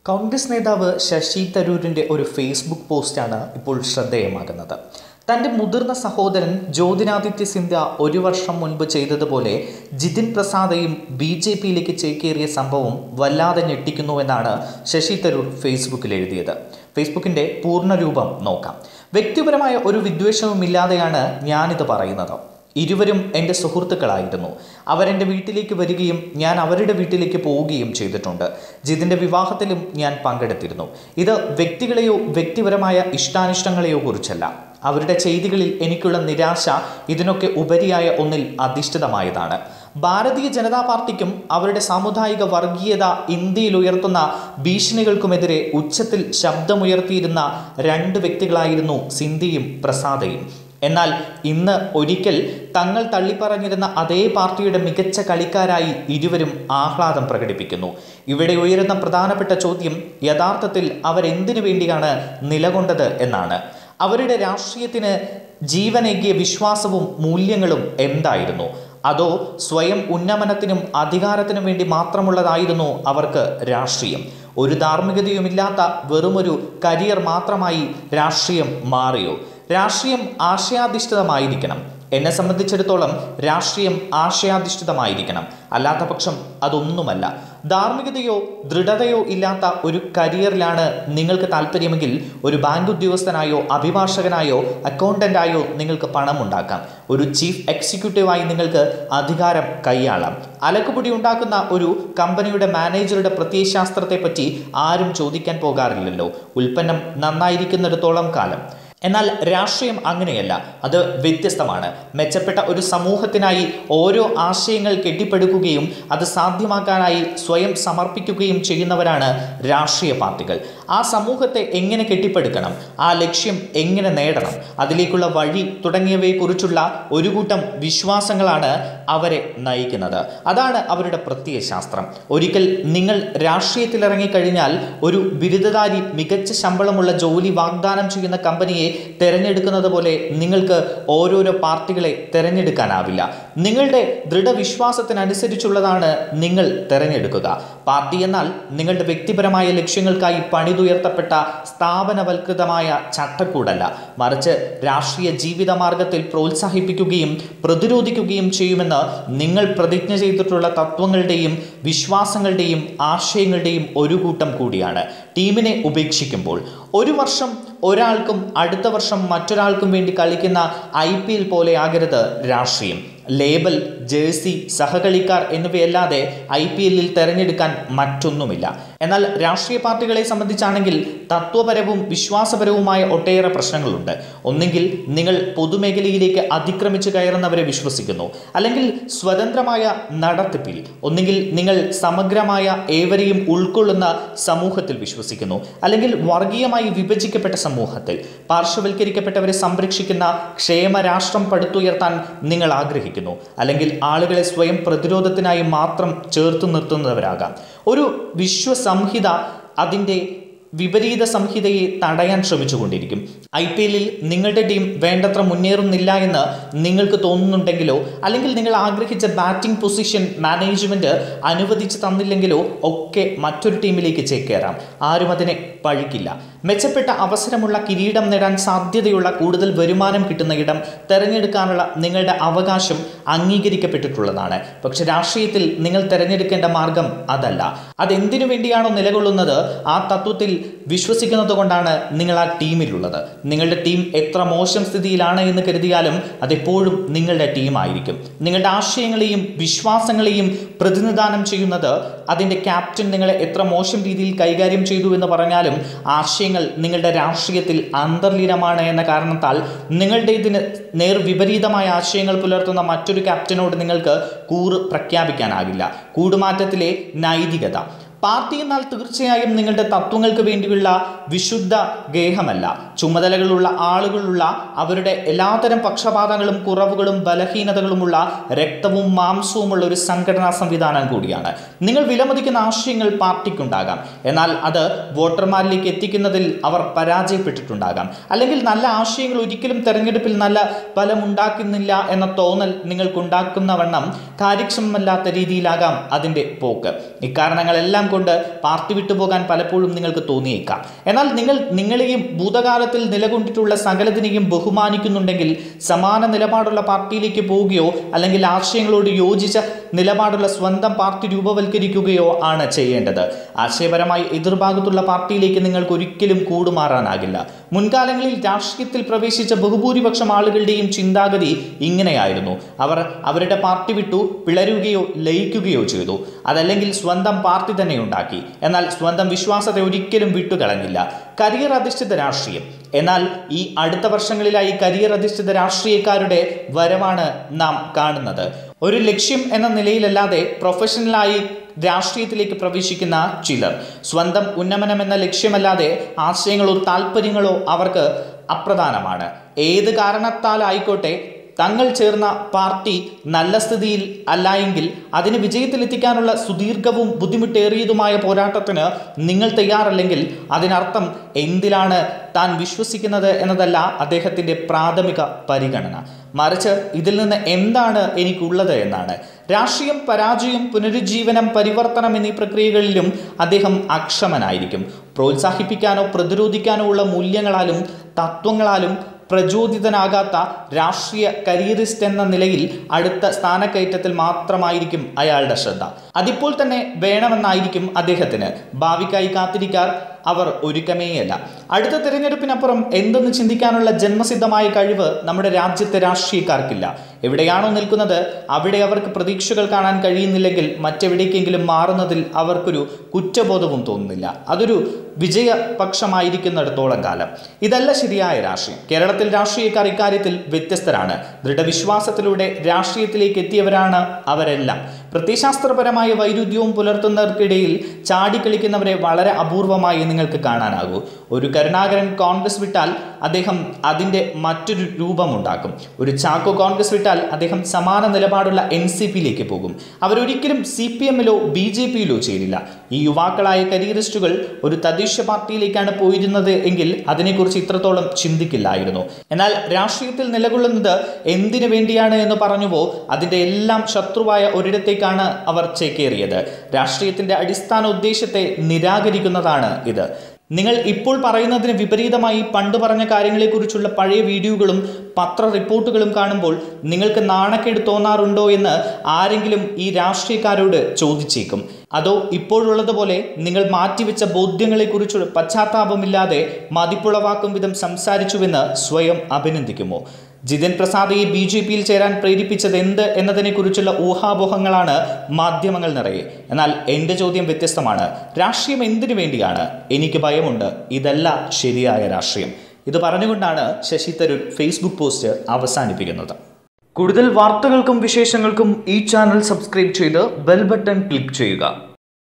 കോൺഗ്രസ് നേതാവ് ശശി തരൂരിൻ്റെ ഒരു ഫേസ്ബുക്ക് പോസ്റ്റാണ് ഇപ്പോൾ ശ്രദ്ധേയമാകുന്നത് തൻ്റെ മുതിർന്ന സഹോദരൻ ജ്യോതിരാദിത്യ സിന്ധ്യ ഒരു വർഷം മുൻപ് ചെയ്തതുപോലെ ജിതിൻ പ്രസാദയും ബി ജെ പിയിലേക്ക് ചേക്കേറിയ സംഭവം വല്ലാതെ ഞെട്ടിക്കുന്നുവെന്നാണ് ശശി തരൂർ ഫേസ്ബുക്കിൽ എഴുതിയത് ഫേസ്ബുക്കിൻ്റെ പൂർണ്ണരൂപം നോക്കാം വ്യക്തിപരമായ ഒരു വിദ്വേഷവുമില്ലാതെയാണ് ഞാനിത് പറയുന്നത് ഇരുവരും എൻ്റെ സുഹൃത്തുക്കളായിരുന്നു അവരെൻ്റെ വീട്ടിലേക്ക് വരികയും ഞാൻ അവരുടെ വീട്ടിലേക്ക് പോവുകയും ചെയ്തിട്ടുണ്ട് ജിതിൻ്റെ വിവാഹത്തിലും ഞാൻ പങ്കെടുത്തിരുന്നു ഇത് വ്യക്തികളെയോ വ്യക്തിപരമായ ഇഷ്ടാനിഷ്ടങ്ങളെയോ കുറിച്ചല്ല അവരുടെ ചെയ്തികളിൽ എനിക്കുള്ള നിരാശ ഇതിനൊക്കെ ഉപരിയായ ഒന്നിൽ അധിഷ്ഠിതമായതാണ് ഭാരതീയ ജനതാ പാർട്ടിക്കും അവരുടെ സാമുദായിക വർഗീയത ഇന്ത്യയിൽ ഉയർത്തുന്ന ഭീഷണികൾക്കുമെതിരെ ഉച്ചത്തിൽ ശബ്ദമുയർത്തിയിരുന്ന രണ്ട് വ്യക്തികളായിരുന്നു സിന്ധിയും പ്രസാദയും എന്നാൽ ഇന്ന് ഒരിക്കൽ തങ്ങൾ തള്ളിപ്പറഞ്ഞിരുന്ന അതേ പാർട്ടിയുടെ മികച്ച കളിക്കാരായി ഇരുവരും ആഹ്ലാദം പ്രകടിപ്പിക്കുന്നു ഇവിടെ ഉയരുന്ന പ്രധാനപ്പെട്ട ചോദ്യം യഥാർത്ഥത്തിൽ അവരെന്തിനു വേണ്ടിയാണ് നിലകൊണ്ടത് എന്നാണ് അവരുടെ രാഷ്ട്രീയത്തിന് ജീവനേകിയ വിശ്വാസവും മൂല്യങ്ങളും എന്തായിരുന്നു അതോ സ്വയം ഉന്നമനത്തിനും അധികാരത്തിനും വേണ്ടി മാത്രമുള്ളതായിരുന്നു അവർക്ക് രാഷ്ട്രീയം ഒരു ധാർമ്മികതയുമില്ലാത്ത വെറുമൊരു കരിയർ മാത്രമായി രാഷ്ട്രീയം മാറിയോ രാഷ്ട്രീയം ആശയാധിഷ്ഠിതമായിരിക്കണം എന്നെ സംബന്ധിച്ചിടത്തോളം രാഷ്ട്രീയം ആശയാധിഷ്ഠിതമായിരിക്കണം അല്ലാത്ത പക്ഷം അതൊന്നുമല്ല ധാർമ്മികതയോ ദൃഢതയോ ഇല്ലാത്ത ഒരു കരിയറിലാണ് നിങ്ങൾക്ക് താല്പര്യമെങ്കിൽ ഒരു ബാങ്ക് ഉദ്യോഗസ്ഥനായോ അഭിഭാഷകനായോ അക്കൗണ്ടൻ്റായോ നിങ്ങൾക്ക് പണം ഉണ്ടാക്കാം ഒരു ചീഫ് എക്സിക്യൂട്ടീവായി നിങ്ങൾക്ക് അധികാരം കൈയാളാം അലക്കുപൊടി ഉണ്ടാക്കുന്ന ഒരു കമ്പനിയുടെ മാനേജറുടെ പ്രത്യയശാസ്ത്രത്തെ പറ്റി ആരും ചോദിക്കാൻ പോകാറില്ലല്ലോ ഉൽപ്പന്നം നന്നായിരിക്കുന്നിടത്തോളം കാലം എന്നാൽ രാഷ്ട്രീയം അങ്ങനെയല്ല അത് വ്യത്യസ്തമാണ് മെച്ചപ്പെട്ട ഒരു സമൂഹത്തിനായി ഓരോ ആശയങ്ങൾ കെട്ടിപ്പടുക്കുകയും അത് സാധ്യമാക്കാനായി സ്വയം സമർപ്പിക്കുകയും ചെയ്യുന്നവരാണ് രാഷ്ട്രീയ പാർട്ടികൾ ആ സമൂഹത്തെ എങ്ങനെ കെട്ടിപ്പടുക്കണം ആ ലക്ഷ്യം എങ്ങനെ നേടണം അതിലേക്കുള്ള വഴി തുടങ്ങിയവയെക്കുറിച്ചുള്ള ഒരു കൂട്ടം വിശ്വാസങ്ങളാണ് അവരെ നയിക്കുന്നത് അതാണ് അവരുടെ പ്രത്യയശാസ്ത്രം ഒരിക്കൽ നിങ്ങൾ രാഷ്ട്രീയത്തിലിറങ്ങിക്കഴിഞ്ഞാൽ ഒരു ബിരുദധാരി മികച്ച ശമ്പളമുള്ള ജോലി വാഗ്ദാനം ചെയ്യുന്ന കമ്പനിയെ തിരഞ്ഞെടുക്കുന്നത് പോലെ നിങ്ങൾക്ക് ഓരോരോ പാർട്ടികളെ തിരഞ്ഞെടുക്കാനാവില്ല നിങ്ങളുടെ ദൃഢവിശ്വാസത്തിനനുസരിച്ചുള്ളതാണ് നിങ്ങൾ തിരഞ്ഞെടുക്കുക പാർട്ടി എന്നാൽ നിങ്ങളുടെ വ്യക്തിപരമായ ലക്ഷ്യങ്ങൾക്കായി പണിതുയർത്തപ്പെട്ട സ്ഥാപനവൽകൃതമായ ചട്ടക്കൂടല്ല മറിച്ച് രാഷ്ട്രീയ ജീവിതമാർഗത്തിൽ പ്രോത്സാഹിപ്പിക്കുകയും പ്രതിരോധിക്കുകയും ചെയ്യുമെന്ന് നിങ്ങൾ പ്രതിജ്ഞ ചെയ്തിട്ടുള്ള തത്വങ്ങളുടെയും വിശ്വാസങ്ങളുടെയും ആശയങ്ങളുടെയും ഒരു കൂട്ടം കൂടിയാണ് ടീമിനെ ഉപേക്ഷിക്കുമ്പോൾ ഒരു വർഷം ഒരാൾക്കും അടുത്ത വർഷം മറ്റൊരാൾക്കും വേണ്ടി കളിക്കുന്ന ഐ പി എൽ പോലെ ആകരുത് രാഷ്ട്രീയം ലേബൽ ജേഴ്സി സഹകളിക്കാർ എന്നിവയല്ലാതെ ഐ പി എല്ലിൽ തെരഞ്ഞെടുക്കാൻ മറ്റൊന്നുമില്ല എന്നാൽ രാഷ്ട്രീയ പാർട്ടികളെ സംബന്ധിച്ചാണെങ്കിൽ തത്വപരവും വിശ്വാസപരവുമായ ഒട്ടേറെ പ്രശ്നങ്ങളുണ്ട് ഒന്നെങ്കിൽ നിങ്ങൾ പൊതുമേഖലയിലേക്ക് അതിക്രമിച്ചു കയറുന്നവരെ വിശ്വസിക്കുന്നു അല്ലെങ്കിൽ സ്വതന്ത്രമായ നടത്തിപ്പിൽ ഒന്നെങ്കിൽ നിങ്ങൾ സമഗ്രമായ ഏവരെയും ഉൾക്കൊള്ളുന്ന സമൂഹത്തിൽ വിശ്വസിക്കുന്നു അല്ലെങ്കിൽ വർഗീയമായി വിഭജിക്കപ്പെട്ട സമൂഹത്തിൽ പാർശ്വവൽക്കരിക്കപ്പെട്ടവരെ സംരക്ഷിക്കുന്ന ക്ഷേമരാഷ്ട്രം പടുത്തുയർത്താൻ നിങ്ങൾ ആഗ്രഹിക്കുന്നു അല്ലെങ്കിൽ ആളുകളെ സ്വയം പ്രതിരോധത്തിനായി മാത്രം ചേർത്ത് നിർത്തുന്നവരാകാം ഒരു വിശ്വസംഹിത അതിൻ്റെ വിപരീത സംഹിതയെ തടയാൻ ശ്രമിച്ചുകൊണ്ടിരിക്കും ഐ പി എല്ലിൽ നിങ്ങളുടെ ടീം വേണ്ടത്ര മുന്നേറുന്നില്ല എന്ന് നിങ്ങൾക്ക് തോന്നുന്നുണ്ടെങ്കിലോ അല്ലെങ്കിൽ നിങ്ങൾ ആഗ്രഹിച്ച ബാറ്റിംഗ് പൊസിഷൻ മാനേജ്മെൻറ്റ് അനുവദിച്ച് തന്നില്ലെങ്കിലോ ഒക്കെ മറ്റൊരു ടീമിലേക്ക് ചേക്കേറാം ആരും അതിനെ പഴിക്കില്ല മെച്ചപ്പെട്ട അവസരമുള്ള കിരീടം നേടാൻ സാധ്യതയുള്ള കൂടുതൽ വരുമാനം കിട്ടുന്ന ഇടം തിരഞ്ഞെടുക്കാനുള്ള നിങ്ങളുടെ അവകാശം അംഗീകരിക്കപ്പെട്ടിട്ടുള്ളതാണ് പക്ഷെ രാഷ്ട്രീയത്തിൽ നിങ്ങൾ തിരഞ്ഞെടുക്കേണ്ട മാർഗം അതല്ല അതെന്തിനു വേണ്ടിയാണോ നിലകൊള്ളുന്നത് ആ തത്വത്തിൽ വിശ്വസിക്കുന്നത് കൊണ്ടാണ് നിങ്ങൾ ആ ടീമിലുള്ളത് നിങ്ങളുടെ ടീം എത്ര മോശം സ്ഥിതിയിലാണ് എന്ന് കരുതിയാലും അതെപ്പോഴും നിങ്ങളുടെ ടീമായിരിക്കും നിങ്ങളുടെ ആശയങ്ങളെയും വിശ്വാസങ്ങളെയും പ്രതിനിധാനം ചെയ്യുന്നത് അതിൻ്റെ ക്യാപ്റ്റൻ നിങ്ങളെ എത്ര മോശം രീതിയിൽ കൈകാര്യം ചെയ്തു എന്ന് പറഞ്ഞാലും ആശയങ്ങൾ നിങ്ങളുടെ രാഷ്ട്രീയത്തിൽ അന്തർലീനമാണ് എന്ന കാരണത്താൽ നിങ്ങളുടെ ഇതിന് നേർ വിപരീതമായ ആശയങ്ങൾ പുലർത്തുന്ന മറ്റൊരു ക്യാപ്റ്റനോട് നിങ്ങൾക്ക് കൂറ് പ്രഖ്യാപിക്കാനാകില്ല കൂടുമാറ്റത്തിലെ നൈതികത പാർട്ടി എന്നാൽ തീർച്ചയായും നിങ്ങളുടെ തത്വങ്ങൾക്ക് വേണ്ടിയുള്ള വിശുദ്ധ ഗേഹമല്ല ചുമതലകളുള്ള ആളുകളുള്ള അവരുടെ എല്ലാത്തരം പക്ഷപാതങ്ങളും കുറവുകളും ബലഹീനതകളുമുള്ള രക്തവും മാംസവുമുള്ള ഒരു സംഘടനാ സംവിധാനം കൂടിയാണ് നിങ്ങൾ വിലമതിക്കുന്ന ആശയങ്ങൾ പാർട്ടിക്കുണ്ടാകാം എന്നാൽ അത് വോട്ടർമാരിലേക്ക് എത്തിക്കുന്നതിൽ അവർ പരാജയപ്പെട്ടിട്ടുണ്ടാകാം അല്ലെങ്കിൽ നല്ല ആശയങ്ങൾ ഒരിക്കലും തെരഞ്ഞെടുപ്പിൽ നല്ല ഫലമുണ്ടാക്കുന്നില്ല എന്ന തോന്നൽ നിങ്ങൾക്കുണ്ടാക്കുന്ന വണ്ണം കാര്യക്ഷമമല്ലാത്ത രീതിയിലാകാം അതിൻ്റെ പോക്ക് ഇക്കാരണങ്ങളെല്ലാം കൊണ്ട് പാർട്ടി വിട്ടുപോകാൻ പലപ്പോഴും നിങ്ങൾക്ക് തോന്നിയേക്കാം എന്നാൽ നിങ്ങൾ നിങ്ങളെയും ഭൂതകാലത്തിൽ നിലകൊണ്ടിട്ടുള്ള സകലതിനെയും ബഹുമാനിക്കുന്നുണ്ടെങ്കിൽ സമാന നിലപാടുള്ള പാർട്ടിയിലേക്ക് പോവുകയോ അല്ലെങ്കിൽ ആശയങ്ങളോട് യോജിച്ച നിലപാടുള്ള സ്വന്തം പാർട്ടി രൂപവൽക്കരിക്കുകയോ ആണ് ചെയ്യേണ്ടത് ആശയപരമായി എതിർഭാഗത്തുള്ള പാർട്ടിയിലേക്ക് നിങ്ങൾക്ക് ഒരിക്കലും കൂടുമാറാനാകില്ല മുൻകാലങ്ങളിൽ രാഷ്ട്രീയത്തിൽ പ്രവേശിച്ച ബഹുഭൂരിപക്ഷം ആളുകളുടെയും ചിന്താഗതി ഇങ്ങനെയായിരുന്നു അവർ അവരുടെ പാർട്ടി വിട്ടു പിളരുകയോ ലയിക്കുകയോ ചെയ്തു അതല്ലെങ്കിൽ സ്വന്തം പാർട്ടി തന്നെ ഉണ്ടാക്കി എന്നാൽ സ്വന്തം വിശ്വാസത്തെ ഒരിക്കലും വിട്ടുകളഞ്ഞില്ല കരിയർ അധിഷ്ഠിത രാഷ്ട്രീയം എന്നാൽ ഈ അടുത്ത വർഷങ്ങളിലായി കരിയർ അധിഷ്ഠിത രാഷ്ട്രീയക്കാരുടെ വരവാണ് നാം കാണുന്നത് ഒരു ലക്ഷ്യം എന്ന നിലയിലല്ലാതെ പ്രൊഫഷണലായി രാഷ്ട്രീയത്തിലേക്ക് പ്രവേശിക്കുന്ന ചിലർ സ്വന്തം ഉന്നമനം എന്ന ലക്ഷ്യമല്ലാതെ ആശയങ്ങളോ താല്പര്യങ്ങളോ അവർക്ക് അപ്രധാനമാണ് ഏത് കാരണത്താലായിക്കോട്ടെ തങ്ങൾ ചേർന്ന പാർട്ടി നല്ല സ്ഥിതിയിൽ അല്ല എങ്കിൽ അതിന് വിജയത്തിലെത്തിക്കാനുള്ള സുദീർഘവും ബുദ്ധിമുട്ടേറിയതുമായ പോരാട്ടത്തിന് നിങ്ങൾ തയ്യാറല്ലെങ്കിൽ അതിനർത്ഥം എന്തിലാണ് താൻ വിശ്വസിക്കുന്നത് എന്നതല്ല അദ്ദേഹത്തിൻ്റെ പ്രാഥമിക പരിഗണന മറിച്ച് ഇതിൽ നിന്ന് എന്താണ് എനിക്കുള്ളത് എന്നാണ് രാഷ്ട്രീയം പരാജയം പുനരുജ്ജീവനം പരിവർത്തനം എന്നീ പ്രക്രിയകളിലും അദ്ദേഹം അക്ഷമനായിരിക്കും പ്രോത്സാഹിപ്പിക്കാനോ പ്രതിരോധിക്കാനോ ഉള്ള മൂല്യങ്ങളാലും തത്വങ്ങളാലും പ്രചോദിതനാകാത്ത രാഷ്ട്രീയ കരിയറിസ്റ്റ് എന്ന നിലയിൽ അടുത്ത സ്ഥാനക്കയറ്റത്തിൽ മാത്രമായിരിക്കും അയാളുടെ ശ്രദ്ധ അതിപ്പോൾ തന്നെ വേണമെന്നായിരിക്കും അദ്ദേഹത്തിന് ഭാവിക്കായി കാത്തിരിക്കാർ അവർ ഒരുക്കമേയല്ല അടുത്ത തിരഞ്ഞെടുപ്പിനപ്പുറം എന്തെന്ന് ചിന്തിക്കാനുള്ള ജന്മസിദ്ധമായ കഴിവ് നമ്മുടെ രാജ്യത്തെ രാഷ്ട്രീയക്കാർക്കില്ല എവിടെയാണോ നിൽക്കുന്നത് അവിടെ അവർക്ക് പ്രതീക്ഷകൾ കാണാൻ കഴിയുന്നില്ലെങ്കിൽ മറ്റെവിടേക്കെങ്കിലും മാറുന്നതിൽ അവർക്കൊരു കുറ്റബോധവും തോന്നുന്നില്ല അതൊരു വിജയപക്ഷമായിരിക്കുന്നിടത്തോളം കാലം ഇതല്ല ശരിയായ രാഷ്ട്രീയം കേരളത്തിൽ രാഷ്ട്രീയക്കാർ ഇക്കാര്യത്തിൽ വ്യത്യസ്തരാണ് ദൃഢവിശ്വാസത്തിലൂടെ രാഷ്ട്രീയത്തിലേക്ക് എത്തിയവരാണ് അവരെല്ലാം പ്രത്യയശാസ്ത്രപരമായ വൈരുദ്ധ്യവും പുലർത്തുന്നവർക്കിടയിൽ ചാടിക്കളിക്കുന്നവരെ വളരെ അപൂർവമായി നിങ്ങൾക്ക് കാണാനാകൂ ഒരു കരുണാകരൻ കോൺഗ്രസ് വിട്ടാൽ അദ്ദേഹം അതിൻ്റെ മറ്റൊരു രൂപമുണ്ടാക്കും ഒരു ചാക്കോ കോൺഗ്രസ് വിട്ടാൽ അദ്ദേഹം സമാന നിലപാടുള്ള എൻ സി പിയിലേക്ക് പോകും അവരൊരിക്കലും സി പി എമ്മിലോ ബി ജെ പിയിലോ ചേരില്ല ഈ യുവാക്കളായ കരിയറിസ്റ്റുകൾ ഒരു തദ്ദേശ പാർട്ടിയിലേക്കാണ് പോയിരുന്നത് എങ്കിൽ അതിനെക്കുറിച്ച് ഇത്രത്തോളം ചിന്തിക്കില്ലായിരുന്നു എന്നാൽ രാഷ്ട്രീയത്തിൽ നിലകൊള്ളുന്നത് എന്തിനു വേണ്ടിയാണ് എന്ന് പറഞ്ഞുവോ അതിൻ്റെ എല്ലാം ശത്രുവായ ഒരിടത്തേക്കാണ് അവർ ചേക്കേറിയത് രാഷ്ട്രീയത്തിൻ്റെ അടിസ്ഥാന ഉദ്ദേശത്തെ നിരാകരിക്കുന്നതാണ് ഇത് നിങ്ങൾ ഇപ്പോൾ പറയുന്നതിന് വിപരീതമായി പണ്ട് പറഞ്ഞ കാര്യങ്ങളെക്കുറിച്ചുള്ള പഴയ വീഡിയോകളും പത്ര റിപ്പോർട്ടുകളും കാണുമ്പോൾ നിങ്ങൾക്ക് നാണക്കേട് തോന്നാറുണ്ടോ എന്ന് ആരെങ്കിലും ഈ രാഷ്ട്രീയക്കാരോട് ചോദിച്ചേക്കും അതോ ഇപ്പോഴുള്ളതുപോലെ നിങ്ങൾ മാറ്റിവെച്ച ബോധ്യങ്ങളെക്കുറിച്ചുള്ള പശ്ചാത്താപമില്ലാതെ മതിപ്പുളവാക്കും വിധം സംസാരിച്ചുവെന്ന് സ്വയം അഭിനന്ദിക്കുമോ ജിതിൻ പ്രസാദയെ ബി ജെ പിയിൽ ചേരാൻ പ്രേരിപ്പിച്ചത് എന്ത് എന്നതിനെക്കുറിച്ചുള്ള ഊഹാപോഹങ്ങളാണ് മാധ്യമങ്ങൾ നിറയെ എന്നാൽ എൻ്റെ ചോദ്യം വ്യത്യസ്തമാണ് രാഷ്ട്രീയം എന്തിനു വേണ്ടിയാണ് എനിക്ക് ഭയമുണ്ട് ഇതല്ല ശരിയായ രാഷ്ട്രീയം ഇത് പറഞ്ഞുകൊണ്ടാണ് ശശി തരൂർ ഫേസ്ബുക്ക് പോസ്റ്റ് അവസാനിപ്പിക്കുന്നത് കൂടുതൽ വാർത്തകൾക്കും വിശേഷങ്ങൾക്കും ഈ ചാനൽ സബ്സ്ക്രൈബ് ചെയ്ത് ബെൽ ബട്ടൺ ക്ലിക്ക് ചെയ്യുക